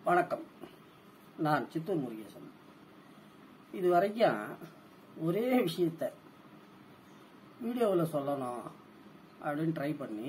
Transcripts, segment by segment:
வணக்கம் நான் சித்தூர் முருகேசன் இது வரைக்கும் ஒரே விஷயத்த வீடியோவில் சொல்லணும் அப்படின்னு ட்ரை பண்ணி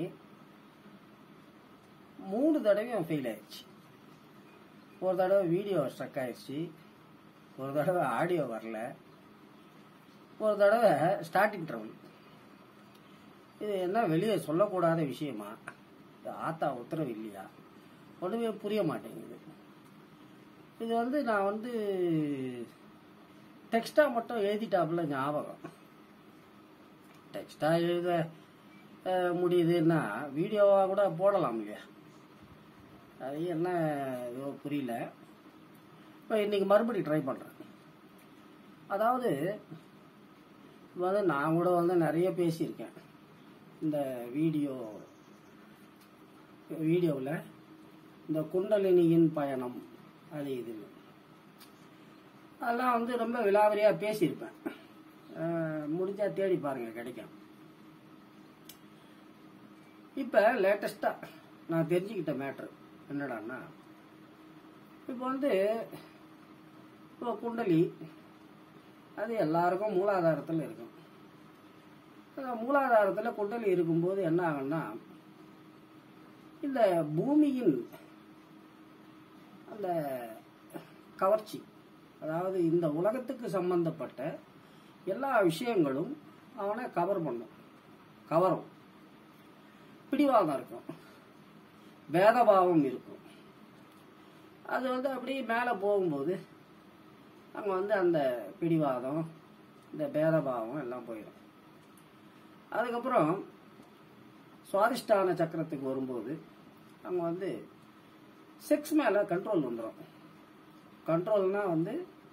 மூணு தடவையும் ஃபெயில் ஆயிடுச்சு ஒரு தடவை வீடியோ ஸ்ட்ரக் ஆயிடுச்சு ஒரு தடவை ஆடியோ வரல ஒரு தடவை ஸ்டார்டிங் ட்ரபிள் இது என்ன வெளியே சொல்லக்கூடாத விஷயமா இது ஆத்தா உத்தரவு இல்லையா ஒன்றுமே புரிய மாட்டேங்குது இது வந்து நான் வந்து டெக்ஸ்டாக மட்டும் எழுதிட்டாப்புல ஞாபகம் டெக்ஸ்டாக எழுத அஹ், முடியுதுன்னா வீடியோவாக கூட போடலாம் இல்லையா அது என்ன ஏதோ புரியல இப்போ இன்னைக்கு மறுபடியும் ட்ரை பண்ணுறேன் அதாவது இப்ப வந்து நான் கூட வந்து நிறைய பேசியிருக்கேன் இந்த வீடியோ வீடியோவில் இந்த குண்டலினியின் பயணம் அது இதுன்னு அதெல்லாம் வந்து ரொம்ப விலாவரியாக பேசியிருப்பேன் அஹ், முடிஞ்சா தேடி பாருங்க கிடைக்கும் இப்போ லேட்டஸ்ட்டாக நான் தெரிஞ்சுக்கிட்ட மேட்ரு என்னடான்னா இப்போ வந்து இப்போ குண்டலி அது எல்லாருக்கும் மூலாதாரத்தில் இருக்கும் அந்த மூலாதாரத்தில் குண்டலி இருக்கும்போது என்ன ஆகும்னா இந்த பூமியின் அந்த கவர்ச்சி அதாவது இந்த உலகத்துக்கு சம்பந்தப்பட்ட எல்லா விஷயங்களும் அவனை கவர் பண்ணும் கவரும் பிடிவாதம் இருக்கும் பேதபாவம் இருக்கும் அது வந்து அப்படியே மேலே போகும்போது அங்கே வந்து அந்த பிடிவாதம் இந்த பேதபாவம் எல்லாம் போயிடும் அதுக்கப்புறம் சுவாதிஷ்டான சக்கரத்துக்கு வரும்போது அங்கே வந்து செக்ஸ் மேலே கண்ட்ரோல் வந்துடும் கண்ட்ரோல்னா வந்து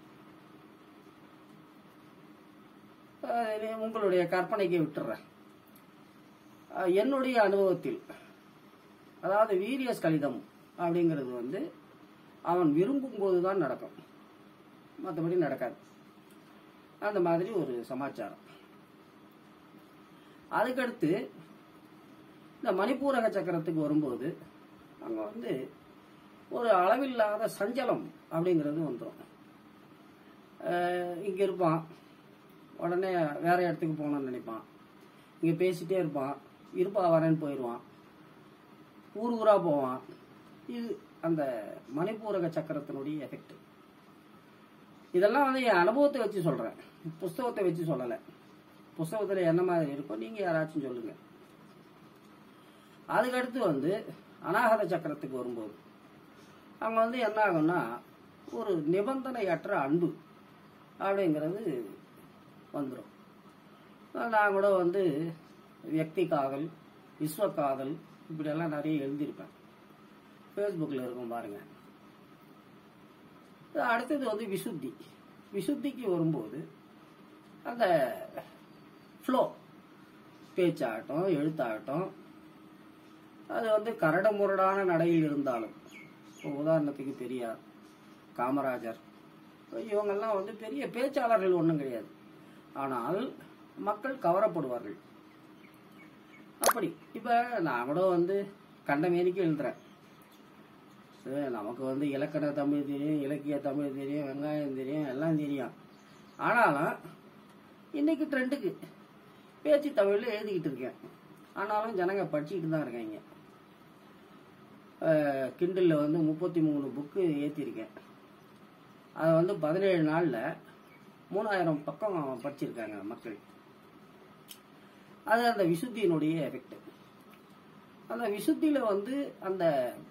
அஹ், இது உங்களுடைய கற்பனைக்கு விட்டுறேன் அஹ், என்னுடைய அனுபவத்தில் அதாவது வீரியஸ் கலிதம் அப்படிங்கிறது வந்து அவன் விரும்பும் போது தான் நடக்கும் மற்றபடி நடக்காது அந்த மாதிரி ஒரு சமாச்சாரம் அதுக்கடுத்து இந்த மணிப்பூரக சக்கரத்துக்கு வரும்போது அங்கே வந்து ஒரு அளவில்லாத சஞ்சலம் அப்படிங்கிறது வந்துடும் இங்கே இருப்பான் உடனே வேற இடத்துக்கு போகணும்னு நினைப்பான் இங்கே பேசிட்டே இருப்பான் இருப்பா வரேன்னு போயிடுவான் ஊர் ஊரா போவான் இது அந்த மணிப்பூரக சக்கரத்தினுடைய எஃபெக்ட் இதெல்லாம் வந்து என் அனுபவத்தை வச்சு சொல்றேன் புஸ்தகத்தை வச்சு சொல்லலை புஸ்தகத்தில் என்ன மாதிரி இருக்கோ நீங்க யாராச்சும் சொல்லுங்க அதுக்கடுத்து வந்து அநாகத சக்கரத்துக்கு வரும்போது அங்க வந்து என்ன ஆகும்னா ஒரு நிபந்தனையற்ற அன்பு அப்படிங்கிறது வந்துடும் நான் கூட வந்து வியக்தி காதல் விஸ்வ காதல் இப்படியெல்லாம் நிறைய எழுதியிருப்பேன் ஃபேஸ்புக்கில் இருக்கும் பாருங்க அடுத்தது வந்து விசுத்தி விசுத்திக்கு வரும்போது அந்த ஃப்ளோ பேச்சாகட்டும் எழுத்தாகட்டும் அது வந்து கரடு முரடான நடையில் இருந்தாலும் இப்போ உதாரணத்துக்கு பெரியார் காமராஜர் இவங்கெல்லாம் வந்து பெரிய பேச்சாளர்கள் ஒன்றும் கிடையாது ஆனால் மக்கள் கவரப்படுவார்கள் அப்படி இப்போ நான் கூட வந்து கண்டமேனிக்கு எழுதுறேன் சரி, நமக்கு வந்து இலக்கண தமிழ் தெரியும் இலக்கிய தமிழ் தெரியும் வெங்காயம் தெரியும் எல்லாம் தெரியும் ஆனாலும் இன்னைக்கு ட்ரெண்டுக்கு பேச்சு தமிழில் எழுதிக்கிட்டு இருக்கேன் ஆனாலும் ஜனங்க படிச்சுக்கிட்டு தான் இருக்காங்க கிண்டில் வந்து முப்பத்தி மூணு புக்கு ஏற்றிருக்கேன் அதை வந்து பதினேழு நாளில் மூணாயிரம் பக்கம் படிச்சிருக்காங்க மக்கள் அது அந்த விசுத்தியினுடைய எஃபெக்ட் அந்த விசுத்தியில் வந்து அந்த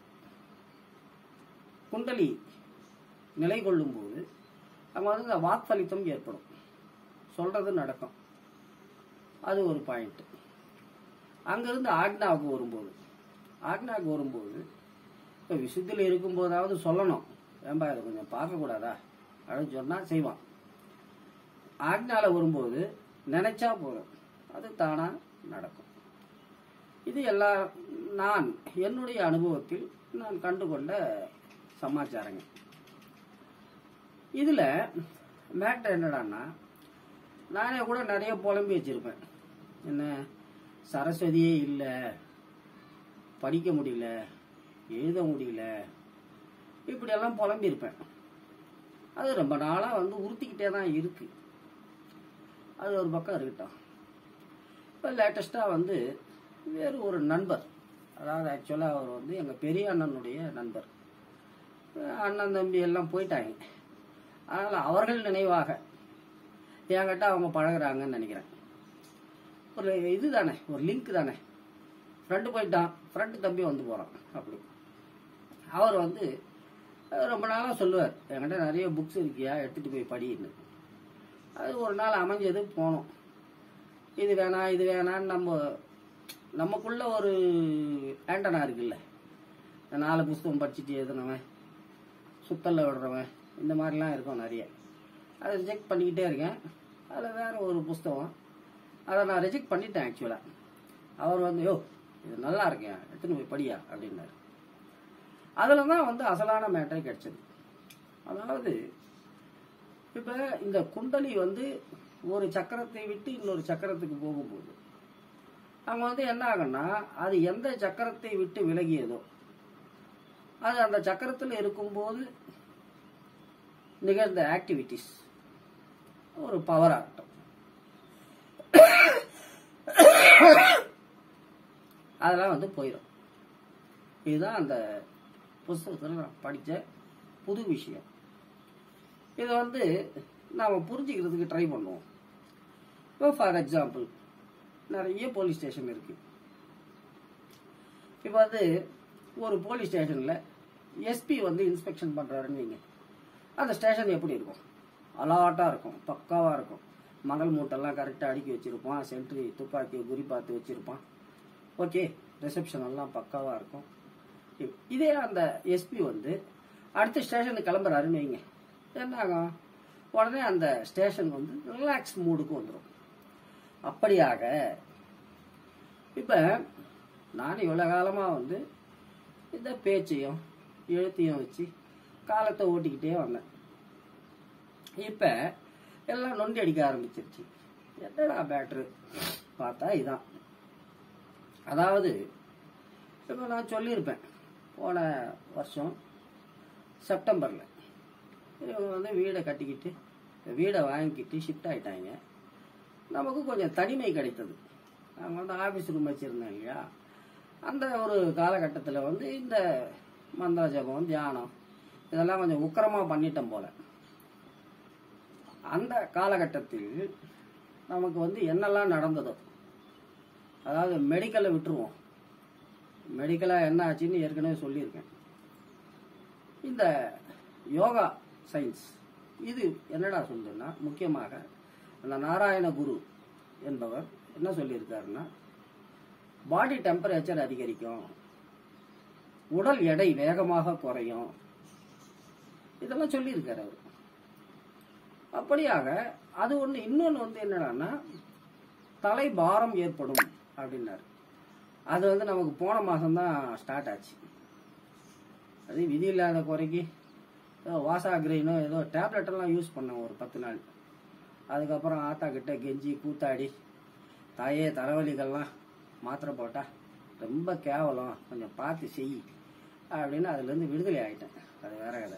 குண்டலி நிலை கொள்ளும்போது அங்கே வந்து இந்த வாக்களித்தம் ஏற்படும் சொல்றது நடக்கும் அது ஒரு பாயிண்ட் அங்கிருந்து ஆக்னாவுக்கு வரும்போது ஆக்னாவுக்கு வரும்போது இப்போ விசுத்தியில் இருக்கும்போதாவது சொல்லணும் ஏன்பா இதை கொஞ்சம் பார்க்கக்கூடாதா அப்படின்னு சொன்னால் செய்வான் ஆக்னால வரும்போது நினைச்சா போதும் அது தானா நடக்கும் இது எல்லா நான் என்னுடைய அனுபவத்தில் நான் கண்டுகொண்ட சமாச்சாரங்க இதுல மேட்டர் என்னடான்னா நானே கூட நிறைய புலம்பி வச்சிருப்பேன் என்ன சரஸ்வதியே இல்லை படிக்க முடியல எழுத முடியல இப்படி இப்படியெல்லாம் புலம்பியிருப்பேன் அது ரொம்ப நாளாக வந்து உறுத்திக்கிட்டே தான் இருக்கு அது ஒரு பக்கம் இருக்கட்டும் இப்போ லேட்டஸ்ட்டாக வந்து வேறு ஒரு நண்பர் அதாவது ஆக்சுவலாக அவர் வந்து எங்கள் பெரிய அண்ணனுடைய நண்பர் அஹ் அண்ணன் தம்பி எல்லாம் போயிட்டாங்க அதனால் அவர்கள் நினைவாக என்கிட்ட அவங்க பழகுறாங்கன்னு நினைக்கிறேன் ஒரு இது தானே ஒரு லிங்க் தானே ஃப்ரெண்டு போயிட்டான் ஃப்ரெண்டு தம்பி வந்து போகிறான் அப்படி அவர் வந்து அஹ் ரொம்ப நாளாக சொல்லுவார் என்கிட்ட நிறைய புக்ஸ் இருக்கியா எடுத்துகிட்டு போய் படின்னு அது ஒரு நாள் அமைஞ்சது போனோம் இது வேணாம் இது வேணான்னு நம்ம நமக்குள்ள ஒரு ஆண்டனா இருக்குல்ல இந்த நாலு புஸ்தகம் படிச்சுட்டு எழுதுனவன் சுத்தல்ல விடுறவன் இந்த மாதிரிலாம் இருக்கும் நிறைய அதை ரிஜெக்ட் பண்ணிக்கிட்டே இருக்கேன் அதில் வேற ஒரு புஸ்தகம் அதை நான் ரிஜெக்ட் பண்ணிட்டேன் ஆக்சுவலாக அவர் வந்து யோ இது நல்லா இருக்கேன் எடுத்துன்னு போய் படியா அப்படின்னாரு அதில் தான் வந்து அசலான மேட்டரே கிடைச்சது அதாவது இப்போ இந்த குண்டலி வந்து ஒரு சக்கரத்தை விட்டு இன்னொரு சக்கரத்துக்கு போகும்போது அங்கே வந்து என்ன ஆகும்னா அது எந்த சக்கரத்தை விட்டு விலகியதோ அது அந்த சக்கரத்தில் இருக்கும்போது நிகழ்ந்த ஆக்டிவிட்டிஸ் ஒரு பவர் ஆகட்டும் அதெல்லாம் வந்து போயிடும் இதுதான் அந்த புஸ்தகத்தில் நான் படித்த புது விஷயம் இதை வந்து நாம் புரிஞ்சுக்கிறதுக்கு ட்ரை பண்ணுவோம் இப்போ ஃபார் எக்ஸாம்பிள் நிறைய போலீஸ் ஸ்டேஷன் இருக்கு இப்போ வந்து ஒரு போலீஸ் ஸ்டேஷனில் எஸ்பி வந்து இன்ஸ்பெக்ஷன் பண்ணுறாருன்னு வைங்க அந்த ஸ்டேஷன் எப்படி இருக்கும் அலாட்டாக இருக்கும் பக்காவாக இருக்கும் மணல் மூட்டெல்லாம் கரெக்டாக அடுக்கி வச்சிருப்பான் சென்ட்ரி துப்பாக்கி குறி பார்த்து வச்சிருப்பான் ஓகே ரிசப்ஷன் எல்லாம் பக்காவாக இருக்கும் இ- இதே அந்த எஸ்பி வந்து அடுத்த ஸ்டேஷனுக்கு கிளம்புறாருன்னு வைங்க என்ன ஆகும் உடனே அந்த ஸ்டேஷன் வந்து ரிலாக்ஸ் மூடுக்கு வந்துடும் அப்படியாக இப்போ நான் இவ்வளோ காலமாக வந்து இந்த பேச்சையும் எழுத்தையும் வச்சு காலத்தை ஓட்டிக்கிட்டே வந்தேன் இப்போ எல்லாம் நொண்டி அடிக்க ஆரம்பிச்சிருச்சு என்னடா பேட்ரு பார்த்தா இதான் அதாவது இப்போ நான் சொல்லியிருப்பேன் போன வருஷம் செப்டம்பரில் இவங்க வந்து வீடை கட்டிக்கிட்டு வீடை வாங்கிக்கிட்டு ஷிஃப்ட் ஆயிட்டாங்க நமக்கு கொஞ்சம் தனிமை கிடைத்தது நாங்கள் வந்து ஆஃபீஸ் ரூம் வச்சுருந்தோம் இல்லையா அந்த ஒரு காலகட்டத்தில் வந்து இந்த மந்திர ஜபம் தியானம் இதெல்லாம் கொஞ்சம் உக்கிரமாக பண்ணிட்டோம் போல அந்த காலகட்டத்தில் நமக்கு வந்து என்னெல்லாம் நடந்ததோ அதாவது மெடிக்கலை விட்டுருவோம் மெடிக்கலாக என்ன ஆச்சுன்னு ஏற்கனவே சொல்லியிருக்கேன் இந்த யோகா சயின்ஸ் இது என்னடா சொல்லுதுன்னா முக்கியமாக அந்த நாராயண குரு என்பவர் என்ன சொல்லியிருக்காருன்னா பாடி டெம்பரேச்சர் அதிகரிக்கும் உடல் எடை வேகமாக குறையும் இதெல்லாம் சொல்லியிருக்காரு அவர் அப்படியாக அது ஒன்று இன்னொன்று வந்து என்னடான்னா தலை பாரம் ஏற்படும் அப்படின்னாரு அது வந்து நமக்கு போன மாதம்தான் ஸ்டார்ட் ஆச்சு அது விதி இல்லாத குறைக்கு ஏதோ வாசாகிரீனோ ஏதோ டேப்லெட் எல்லாம் யூஸ் பண்ணேன் ஒரு பத்து நாள் அதுக்கப்புறம் ஆத்தா கிட்ட கெஞ்சி கூத்தாடி தாயே தலைவலிகள்லாம் மாத்திரை போட்டா ரொம்ப கேவலம் கொஞ்சம் பார்த்து செய் அப்படின்னு அதுலேருந்து விடுதலை ஆயிட்டேன் அது வேற கதை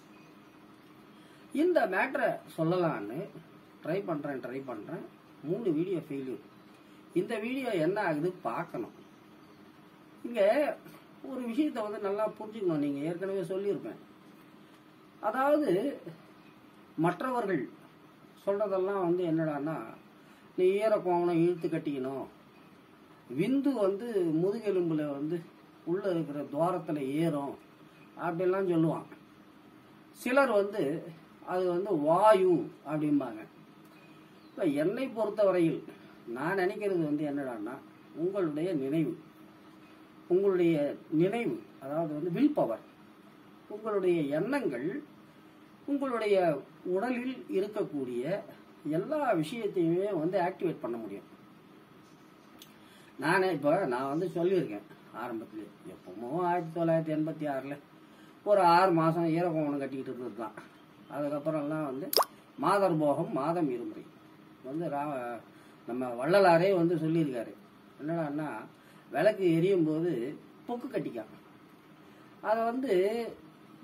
இந்த மேட்ரை சொல்லலான்னு ட்ரை பண்ணுறேன் ட்ரை பண்ணுறேன் மூணு வீடியோ ஃபெயிலியர் இந்த வீடியோ என்ன ஆகுது பார்க்கணும் இங்கே ஒரு விஷயத்தை வந்து நல்லா புரிஞ்சுக்கணும் நீங்கள் ஏற்கனவே சொல்லியிருப்பேன் அதாவது மற்றவர்கள் சொல்றதெல்லாம் வந்து என்னடான்னா நீ ஈரக்கோவனம் இழுத்து கட்டிக்கணும் விந்து வந்து முதுகெலும்புல வந்து உள்ள இருக்கிற துவாரத்துல ஏறும் அப்படிலாம் சொல்லுவான் சிலர் வந்து அது வந்து வாயு அப்படிம்பாங்க இப்போ என்னை பொறுத்தவரையில் நான் நினைக்கிறது வந்து என்னடான்னா உங்களுடைய நினைவு உங்களுடைய நினைவு அதாவது வந்து வில் பவர் உங்களுடைய எண்ணங்கள் உங்களுடைய உடலில் இருக்கக்கூடிய எல்லா விஷயத்தையுமே வந்து ஆக்டிவேட் பண்ண முடியும் நானே இப்போ நான் வந்து சொல்லியிருக்கேன் ஆரம்பத்தில் எப்பவுமோ ஆயிரத்தி தொள்ளாயிரத்தி எண்பத்தி ஆறில் ஒரு ஆறு மாதம் ஈரக்கோவனம் கட்டிக்கிட்டு இருந்தது தான் அதுக்கப்புறம் எல்லாம் வந்து மாதர் போகம் மாதம் இருமுறை வந்து ரா நம்ம வள்ளலாரே வந்து சொல்லியிருக்காரு என்னடான்னா விளக்கு எரியும் போது பொக்கு கட்டிக்கான் அதை வந்து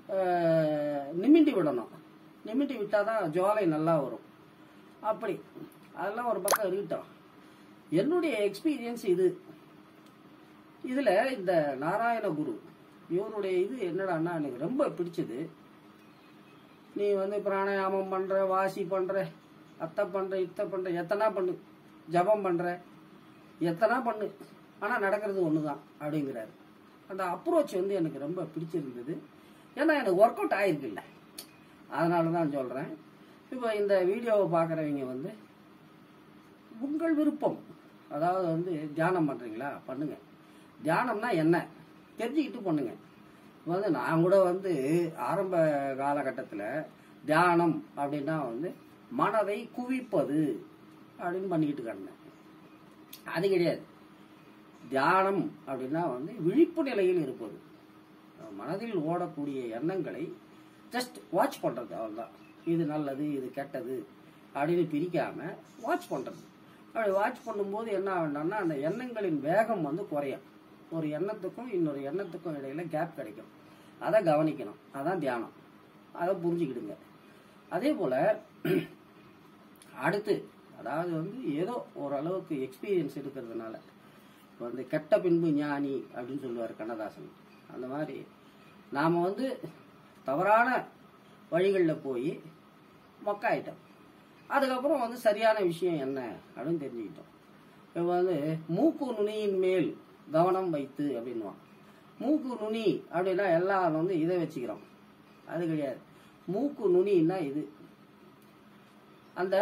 அஹ், நிமிண்டி விடணும் நிமிண்டி விட்டால் தான் ஜுவாலை நல்லா வரும் அப்படி அதெல்லாம் ஒரு பக்கம் இருக்கட்டும் என்னுடைய எக்ஸ்பீரியன்ஸ் இது இதுல இந்த நாராயண குரு இவருடைய இது என்னடான்னா எனக்கு ரொம்ப பிடிச்சது நீ வந்து பிராணாயாமம் பண்ற வாசி பண்ற அத்தை பண்ற இத்தை பண்ற எத்தனா பண்ணு ஜபம் பண்ற எத்தனா பண்ணு ஆனா நடக்கிறது ஒண்ணுதான் அப்படிங்கிறாரு அந்த அப்ரோச் வந்து எனக்கு ரொம்ப பிடிச்சிருந்தது ஏன்னா எனக்கு ஒர்க் அவுட் ஆயிருக்குல்ல அதனால தான் சொல்றேன் இப்போ இந்த வீடியோவை பார்க்குறவங்க வந்து உங்கள் விருப்பம் அதாவது வந்து தியானம் பண்றீங்களா பண்ணுங்க தியானம்னா என்ன தெரிஞ்சுக்கிட்டு பண்ணுங்க இப்ப வந்து நான் கூட வந்து ஆரம்ப காலகட்டத்தில் தியானம் அப்படின்னா வந்து மனதை குவிப்பது அப்படின்னு பண்ணிக்கிட்டு கிடந்தேன் அது கிடையாது தியானம் அப்படின்னா வந்து விழிப்பு நிலையில் இருப்பது மனதில் ஓடக்கூடிய எண்ணங்களை ஜஸ்ட் வாட்ச் பண்றது அவ்வளவுதான் இது நல்லது இது கெட்டது அப்படின்னு பிரிக்காம வாட்ச் பண்றது அப்படி வாட்ச் பண்ணும்போது என்ன ஆகும்னா அந்த எண்ணங்களின் வேகம் வந்து குறையும் ஒரு எண்ணத்துக்கும் இன்னொரு எண்ணத்துக்கும் இடையில கேப் கிடைக்கும் அதை கவனிக்கணும் அதான் தியானம் அதை புரிஞ்சுக்கிடுங்க அதே போல அடுத்து அதாவது வந்து ஏதோ ஓரளவுக்கு எக்ஸ்பீரியன்ஸ் இருக்கிறதுனால இப்போ வந்து கெட்ட பின்பு ஞானி அப்படின்னு சொல்லுவார் கண்ணதாசன் அந்த மாதிரி நாம் வந்து தவறான வழிகளில் போய் மொக்காயிட்டோம் அதுக்கப்புறம் வந்து சரியான விஷயம் என்ன அப்படின்னு தெரிஞ்சுக்கிட்டோம் இப்போ வந்து மூக்கு நுனியின் மேல் கவனம் வைத்து அப்படின்வான் மூக்கு நுனி அப்படின்னா எல்லாரும் வந்து இதை வச்சுக்கிறோம் அது கிடையாது மூக்கு நுனின்னா இது அந்த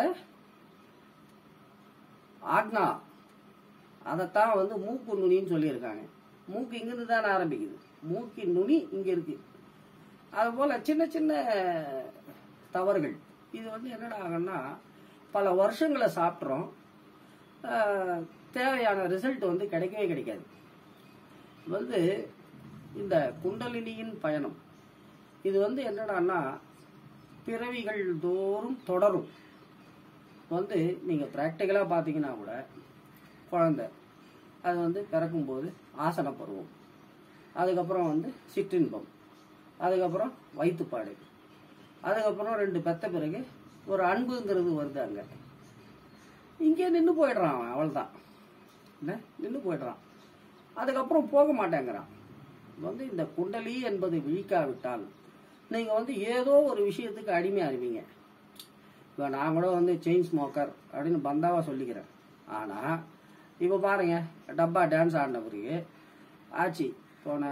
ஆக்னா அதைத்தான் வந்து மூக்கு நுனின்னு சொல்லியிருக்காங்க மூக்கு இங்கிருந்து தானே ஆரம்பிக்குது மூக்கின் நுனி இங்க இருக்கு அது போல சின்ன சின்ன தவறுகள் இது வந்து என்னடா ஆகும்னா பல வருஷங்களை சாப்பிட்றோம் ஆஹ், தேவையான ரிசல்ட் வந்து கிடைக்கவே கிடைக்காது வந்து இந்த குண்டலினியின் பயணம் இது வந்து என்னடான்னா பிறவிகள் தோறும் தொடரும் வந்து நீங்க ப்ராக்டிக்கலா பார்த்தீங்கன்னா கூட குழந்தை அது வந்து பிறக்கும்போது ஆசன பருவம் அதுக்கப்புறம் வந்து சிற்றின்பம் அதுக்கப்புறம் வயிற்றுப்பாடு அதுக்கப்புறம் ரெண்டு பெத்த பிறகு ஒரு அன்புங்கிறது வருது அங்க இங்கே நின்று போயிடுறான் அவன் அவ்வளோதான் என்ன நின்று போயிடுறான் அதுக்கப்புறம் போக மாட்டேங்கிறான் வந்து இந்த குண்டலி என்பது விழிக்காவிட்டால் நீங்க வந்து ஏதோ ஒரு விஷயத்துக்கு அடிமையா இருப்பீங்க இப்போ நான் கூட வந்து செயின் ஸ்மோக்கர் அப்படின்னு பந்தாவா சொல்லிக்கிறேன் ஆனா இப்போ பாருங்க டப்பா டான்ஸ் ஆடின பிறகு ஆச்சு போன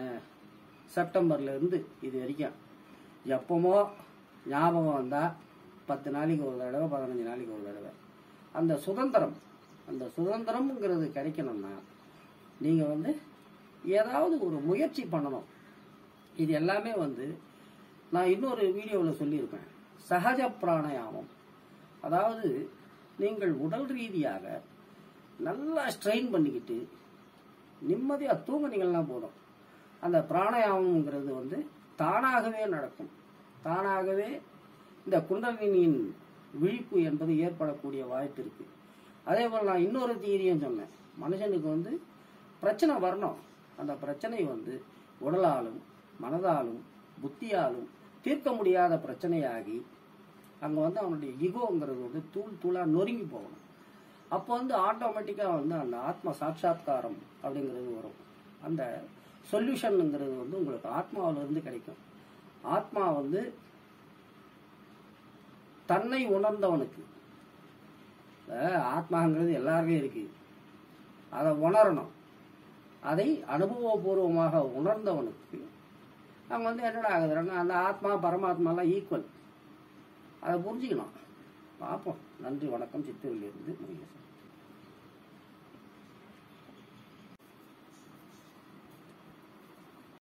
செப்டம்பர்ல இருந்து இது வரைக்கும் எப்பமோ ஞாபகம் வந்தா பத்து நாளைக்கு ஒரு தடவை பதினஞ்சு நாளைக்கு ஒரு தடவை அந்த சுதந்திரம் அந்த சுதந்திரம்ங்கிறது கிடைக்கணும்னா நீங்க வந்து ஏதாவது ஒரு முயற்சி பண்ணணும் இது எல்லாமே வந்து நான் இன்னொரு வீடியோவில் சொல்லியிருப்பேன் சகஜ பிராணாயாமம் அதாவது நீங்கள் உடல் ரீதியாக நல்லா ஸ்ட்ரெயின் பண்ணிக்கிட்டு நிம்மதியாக தூங்குனீங்கன்னா போதும் அந்த பிராணாயாமம்ங்கிறது வந்து தானாகவே நடக்கும் தானாகவே இந்த குண்டலினியின் விழிப்பு என்பது ஏற்படக்கூடிய வாய்ப்பு இருக்கு அதே போல் நான் இன்னொரு தீரியும் சொன்னேன் மனுஷனுக்கு வந்து பிரச்சனை வரணும் அந்த பிரச்சனை வந்து உடலாலும் மனதாலும் புத்தியாலும் தீர்க்க முடியாத பிரச்சனையாகி அங்க வந்து அவனுடைய ஈகோங்கிறது வந்து தூள் தூளா நொறுங்கி போகணும் அப்போ வந்து ஆட்டோமேட்டிக்கா வந்து அந்த ஆத்ம சாட்சாத்காரம் அப்படிங்கிறது வரும் அந்த சொல்யூஷனுங்கிறது வந்து உங்களுக்கு ஆத்மாவில இருந்து கிடைக்கும் ஆத்மா வந்து தன்னை உணர்ந்தவனுக்கு அஹ் ஆத்மாங்கிறது எல்லாருமே இருக்கு அதை உணரணும் அதை அனுபவபூர்வமாக உணர்ந்தவனுக்கு அவங்க வந்து என்னடா ஆகுதுன்னா அந்த ஆத்மா பரமாத்மாலாம் ஈக்குவல் அதை புரிஞ்சுக்கணும் பார்ப்போம் நன்றி வணக்கம் சித்தூரிலிருந்து முருகேசன்